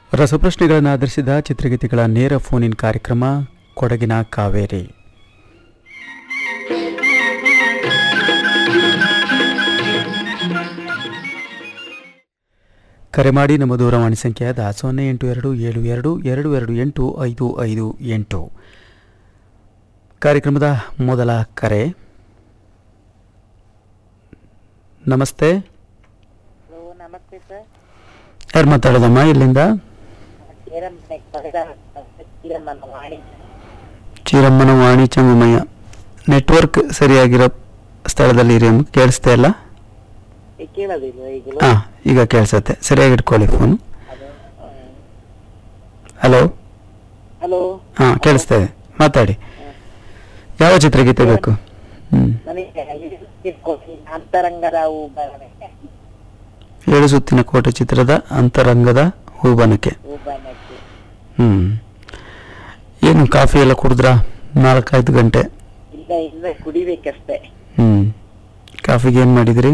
ರಸಪ್ರಶ್ನೆಗಳನ್ನು ಆಧರಿಸಿದ ಚಿತ್ರಗೀತೆಗಳ ನೇರ ಫೋನ್ ಇನ್ ಕಾರ್ಯಕ್ರಮ ಕೊಡಗಿನ ಕಾವೇರಿ ಕರೆ ಮಾಡಿ ನಮ್ಮ ದೂರವಾಣಿ ಸಂಖ್ಯೆಯಾದ ಸೊನ್ನೆ ಎಂಟು ಎರಡು ಏಳು ಎರಡು ಎರಡು ಎರಡು ಎಂಟು ಐದು ಐದು ಎಂಟು ಕಾರ್ಯಕ್ರಮದ ಮೊದಲ ಕರೆ ನಮಸ್ತೆ ಹಲೋ ನಮಸ್ತೆ ಸರ್ ಯಾರು ಮಾತಾಡೋದಮ್ಮ ಇಲ್ಲಿಂದ ಚೀರಮ್ಮನೆ ಕಳೆದ ಚೀರಮ್ಮನ ವಾಣಿ ಚೀರಮ್ಮನ ವಾಣಿ ಚಂಗಮಯ್ಯ ನೆಟ್ವರ್ಕ್ ಸರಿಯಾಗಿರೋ ಸ್ಥಳದಲ್ಲಿ ಇರಿ ಅಮ್ಮ ಕೇಳಿಸ್ತಾ ಇಲ್ಲ ಏ, ಕೇಳೋದಿಲ್ವ ಈಗಲೂ ಹಾಂ ಈಗ ಕೇಳಿಸತ್ತೆ ಸರಿಯಾಗಿ ಇಟ್ಕೊಳ್ಳಿ ಫೋನು ಅದು ಹಲೋ ಹಲೋ ಹಾಂ ಕೇಳಿಸ್ತಾ ಇದೆ ಮಾತಾಡಿ ಯಾವ ಚಿತ್ರಗೀತೆ ಬೇಕು ಹ್ಞೂ ನನಗೆ ಇದು ಅಂತರಂಗದ ಹೂಬನಕೆ ಏಳು ಸುತ್ತಿನ ಕೋಟೆ ಚಿತ್ರದ ಅಂತರಂಗದ ಹೂಬನಕೆ ಹೂಬನಕೆ ಹ್ಞೂ ಏನು ಕಾಫಿ ಎಲ್ಲ ಕುಡಿದ್ರಾ ನಾಲ್ಕೈದು ಗಂಟೆ ಇಲ್ಲ ಇಲ್ಲ ಕುಡಿಬೇಕಷ್ಟೇ ಹ್ಞೂ ಕಾಫಿಗೆ ಏನು ಮಾಡಿದ್ರಿ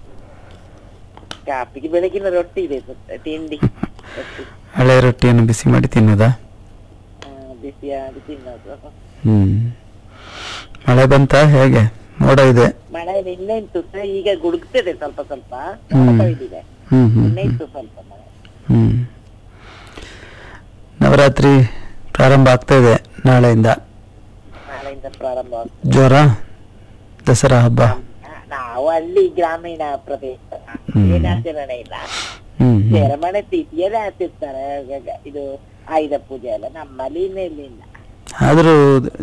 ಕಾಪಿಗೆ ಬೆಳಗಿನ ರೊಟ್ಟಿ ಇದೆ ಸರ್ ತಿಂಡಿ ರೊಟ್ಟಿ ಹಳೆ ರೊಟ್ಟಿಯನ್ನು ಬಿಸಿ ಮಾಡಿ ತಿನ್ನೋದಾ ಆ, ಬಿಸಿಯಾಗಿ ತಿನ್ನೋದು ಹ್ಞೂ ಮಳೆ ಬಂತಾ ಹೇಗೆ ಮೋಡ ಇದೆ ಮಳೆ ನಿನ್ನೆ ಇತ್ತು ಸರ್ ಈಗ ಗುಡುಗ್ತದೆ ಸ್ವಲ್ಪ ಸ್ವಲ್ಪ ಹ್ಮ್. ಮೋಡ ಕವಿದಿದೆ ಹ್ಞೂ ಹ್ಞೂ ನಿನ್ನೆ ಇತ್ತು ಸ್ವಲ್ಪ ಮಳೆ ಹ್ಞೂ ನವರಾತ್ರಿ ಪ್ರಾರಂಭ ಆಗ್ತಾ ಇದೆ ನಾಳೆಯಿಂದ ನಾಳೆಯಿಂದ ಪ್ರಾರಂಭ ಆಗ್ತದೆ ಜ್ವರ ದಸರಾ ಹಬ್ಬ ನಾವು ಅಲ್ಲಿ ಗ್ರಾಮೀಣ ಪ್ರದೇಶ ಹ್ಮ್. ಏನಾಚರಣೆ ಇಲ್ಲ ಹ್ಞೂ ಹ್ಞೂ ಸೆರೆಮನೆ ತಿಥಿಯಲ್ಲಿ ಆಚರಿಸ್ತಾರೆ ಆಗಾಗ ಇದು ಆಯುಧ ಪೂಜೆ ಎಲ್ಲ ನಮ್ಮಲ್ಲಿ ಇನ್ನೂ ಇಲ್ಲ ಆದರೂ